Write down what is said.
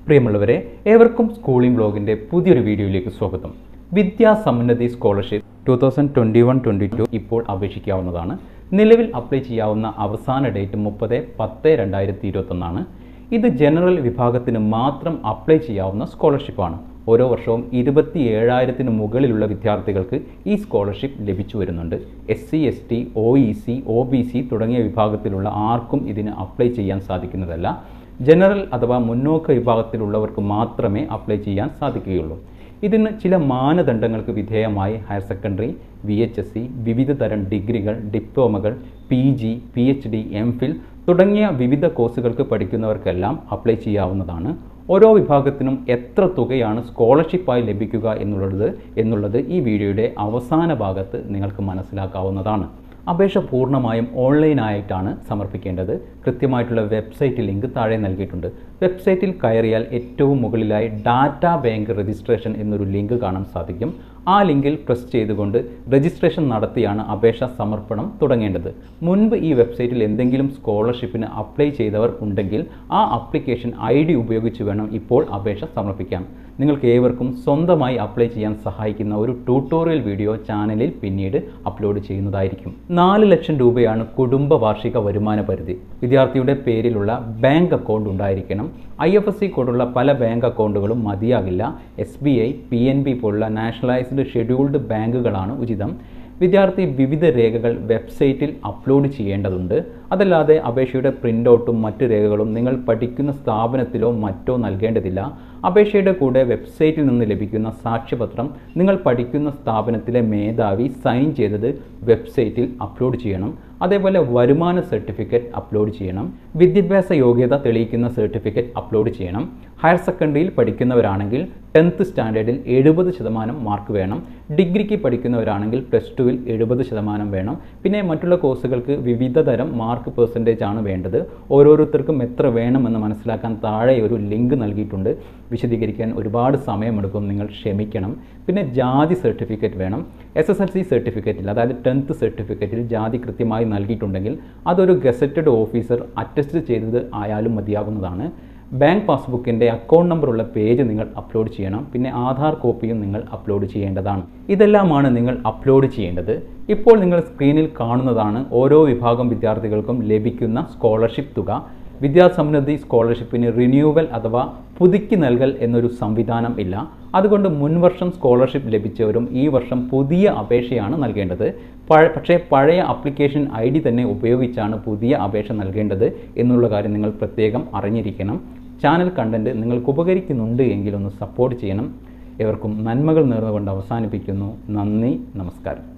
പ്രിയമുള്ളവരെ ഏവർക്കും സ്കൂളിംഗ് ബ്ലോഗിൻ്റെ പുതിയൊരു വീഡിയോയിലേക്ക് സ്വാഗതം Vidyasamunnathi scholarship two thousand twenty one twenty two ഇപ്പോൾ അപേക്ഷിക്കാവുന്നതാണ് നിലവിൽ അപ്ലൈ ചെയ്യാവുന്ന അവസാന ഡേറ്റ് മുപ്പത് പത്ത് രണ്ടായിരത്തി ഇരുപത്തൊന്നാണ് ഇത് ജനറൽ വിഭാഗത്തിന് മാത്രം അപ്ലൈ ചെയ്യാവുന്ന സ്കോളർഷിപ്പാണ് ഓരോ വർഷവും ഇരുപത്തി ഏഴായിരത്തിന് മുകളിലുള്ള വിദ്യാർത്ഥികൾക്ക് ഈ സ്കോളർഷിപ്പ് ലഭിച്ചു വരുന്നുണ്ട് S C S T O E C O B C തുടങ്ങിയ വിഭാഗത്തിലുള്ള ആർക്കും ഇതിന് അപ്ലൈ ചെയ്യാൻ സാധിക്കുന്നതല്ല ജനറൽ അഥവാ മുന്നോക്ക വിഭാഗത്തിലുള്ളവർക്ക് മാത്രമേ അപ്ലൈ ചെയ്യാൻ സാധിക്കുകയുള്ളൂ ഇതിന് ചില മാനദണ്ഡങ്ങൾക്ക് വിധേയമായി higher secondary V H S C വിവിധ തരം ഡിഗ്രികൾ ഡിപ്ലോമകൾ P G P H D M Phil തുടങ്ങിയ വിവിധ കോഴ്സുകൾക്ക് പഠിക്കുന്നവർക്കെല്ലാം അപ്ലൈ ചെയ്യാവുന്നതാണ് ഓരോ വിഭാഗത്തിനും എത്ര തുകയാണ് സ്കോളർഷിപ്പായി ലഭിക്കുക എന്നുള്ളത് എന്നുള്ളത് ഈ വീഡിയോയുടെ അവസാന ഭാഗത്ത് നിങ്ങൾക്ക് മനസ്സിലാക്കാവുന്നതാണ് അപേക്ഷ പൂർണ്ണമായും ഓൺലൈനായിട്ടാണ് സമർപ്പിക്കേണ്ടത് കൃത്യമായിട്ടുള്ള വെബ്സൈറ്റ് ലിങ്ക് താഴെ നൽകിയിട്ടുണ്ട് വെബ്സൈറ്റിൽ കയറിയാൽ ഏറ്റവും മുകളിലായി ഡാറ്റാ ബാങ്ക് രജിസ്ട്രേഷൻ എന്നൊരു ലിങ്ക് കാണാൻ സാധിക്കും ആ ലിങ്കിൽ പ്രസ് ചെയ്തുകൊണ്ട് രജിസ്ട്രേഷൻ നടത്തിയാണ് അപേക്ഷ സമർപ്പണം തുടങ്ങേണ്ടത് മുൻപ് ഈ വെബ്സൈറ്റിൽ എന്തെങ്കിലും സ്കോളർഷിപ്പിന് അപ്ലൈ ചെയ്തവർ ഉണ്ടെങ്കിൽ ആ അപ്ലിക്കേഷൻ ഐ ഡി ഉപയോഗിച്ച് വേണം ഇപ്പോൾ അപേക്ഷ സമർപ്പിക്കാൻ നിങ്ങൾക്ക് ഏവർക്കും സ്വന്തമായി അപ്ലൈ ചെയ്യാൻ സഹായിക്കുന്ന ഒരു ട്യൂട്ടോറിയൽ വീഡിയോ ചാനലിൽ പിന്നീട് അപ്ലോഡ് ചെയ്യുന്നതായിരിക്കും നാല് ലക്ഷം രൂപയാണ് കുടുംബ വാർഷിക വരുമാന പരിധി വിദ്യാർത്ഥിയുടെ പേരിലുള്ള ബാങ്ക് അക്കൗണ്ട് ഉണ്ടായിരിക്കണം ഐ എഫ് എസ് സി കോഡുള്ള പല ബാങ്ക് അക്കൗണ്ടുകളും മതിയാകില്ല S B I P N B പോലുള്ള നാഷണലൈസ്ഡ് ഷെഡ്യൂൾഡ് ബാങ്കുകളാണ് ഉചിതം വിദ്യാർത്ഥി വിവിധ രേഖകൾ വെബ്സൈറ്റിൽ അപ്ലോഡ് ചെയ്യേണ്ടതുണ്ട് അതല്ലാതെ അപേക്ഷയുടെ പ്രിൻ്റ് ഔട്ടും മറ്റ് രേഖകളും നിങ്ങൾ പഠിക്കുന്ന സ്ഥാപനത്തിലോ മറ്റോ നൽകേണ്ടതില്ല അപേക്ഷയുടെ കൂടെ വെബ്സൈറ്റിൽ നിന്ന് ലഭിക്കുന്ന സാക്ഷ്യപത്രം നിങ്ങൾ പഠിക്കുന്ന സ്ഥാപനത്തിലെ മേധാവി സൈൻ ചെയ്തത് വെബ്സൈറ്റിൽ അപ്ലോഡ് ചെയ്യണം അതേപോലെ വരുമാന സർട്ടിഫിക്കറ്റ് അപ്ലോഡ് ചെയ്യണം വിദ്യാഭ്യാസ യോഗ്യത തെളിയിക്കുന്ന സർട്ടിഫിക്കറ്റ് അപ്ലോഡ് ചെയ്യണം ഹയർ സെക്കൻഡറിയിൽ പഠിക്കുന്നവരാണെങ്കിൽ ടെൻത്ത് സ്റ്റാൻഡേർഡിൽ എഴുപത് ശതമാനം മാർക്ക് വേണം ഡിഗ്രിക്ക് പഠിക്കുന്നവരാണെങ്കിൽ പ്ലസ് ടുവിൽ എഴുപത് ശതമാനം വേണം പിന്നെ മറ്റുള്ള കോഴ്സുകൾക്ക് വിവിധ തരം മാർക്ക് പെർസെൻറ്റേജ് ആണ് വേണ്ടത് ഓരോരുത്തർക്കും എത്ര വേണമെന്ന് മനസ്സിലാക്കാൻ താഴെ ഒരു ലിങ്ക് നൽകിയിട്ടുണ്ട് വിശദീകരിക്കാൻ ഒരുപാട് സമയമെടുക്കും നിങ്ങൾ ക്ഷമിക്കണം പിന്നെ ജാതി സർട്ടിഫിക്കറ്റ് വേണം എസ് എസ് എൽ സി സർട്ടിഫിക്കറ്റിൽ അതായത് ടെൻത്ത് സർട്ടിഫിക്കറ്റിൽ ജാതി കൃത്യമായി നൽകിയിട്ടുണ്ടെങ്കിൽ അതൊരു ഗസറ്റഡ് ഓഫീസർ അറ്റസ്റ്റ് ചെയ്തത് ആയാലും മതിയാകുന്നതാണ് ബാങ്ക് പാസ്ബുക്കിൻ്റെ അക്കൗണ്ട് നമ്പറുള്ള പേജ് നിങ്ങൾ അപ്ലോഡ് ചെയ്യണം പിന്നെ ആധാർ കോപ്പിയും നിങ്ങൾ അപ്ലോഡ് ചെയ്യേണ്ടതാണ് ഇതെല്ലാമാണ് നിങ്ങൾ അപ്ലോഡ് ചെയ്യേണ്ടത് ഇപ്പോൾ നിങ്ങൾ സ്ക്രീനിൽ കാണുന്നതാണ് ഓരോ വിഭാഗം വിദ്യാർത്ഥികൾക്കും ലഭിക്കുന്ന സ്കോളർഷിപ്പ് തുക വിദ്യാസമൃദ്ധി സ്കോളർഷിപ്പിന് റിന്യൂവൽ അഥവാ പുതുക്കി നൽകൽ എന്നൊരു സംവിധാനം ഇല്ല അതുകൊണ്ട് മുൻവർഷം സ്കോളർഷിപ്പ് ലഭിച്ചവരും ഈ വർഷം പുതിയ അപേക്ഷയാണ് നൽകേണ്ടത് പഴ പക്ഷേ പഴയ അപ്ലിക്കേഷൻ ഐ ഡി തന്നെ ഉപയോഗിച്ചാണ് പുതിയ അപേക്ഷ നൽകേണ്ടത് എന്നുള്ള കാര്യം നിങ്ങൾ പ്രത്യേകം അറിഞ്ഞിരിക്കണം ചാനൽ കണ്ടൻറ്റ് നിങ്ങൾക്ക് ഉപകരിക്കുന്നുണ്ട് എങ്കിലൊന്ന് സപ്പോർട്ട് ചെയ്യണം എവർക്കും നന്മകൾ നേർന്നുകൊണ്ട് അവസാനിപ്പിക്കുന്നു നന്ദി നമസ്കാരം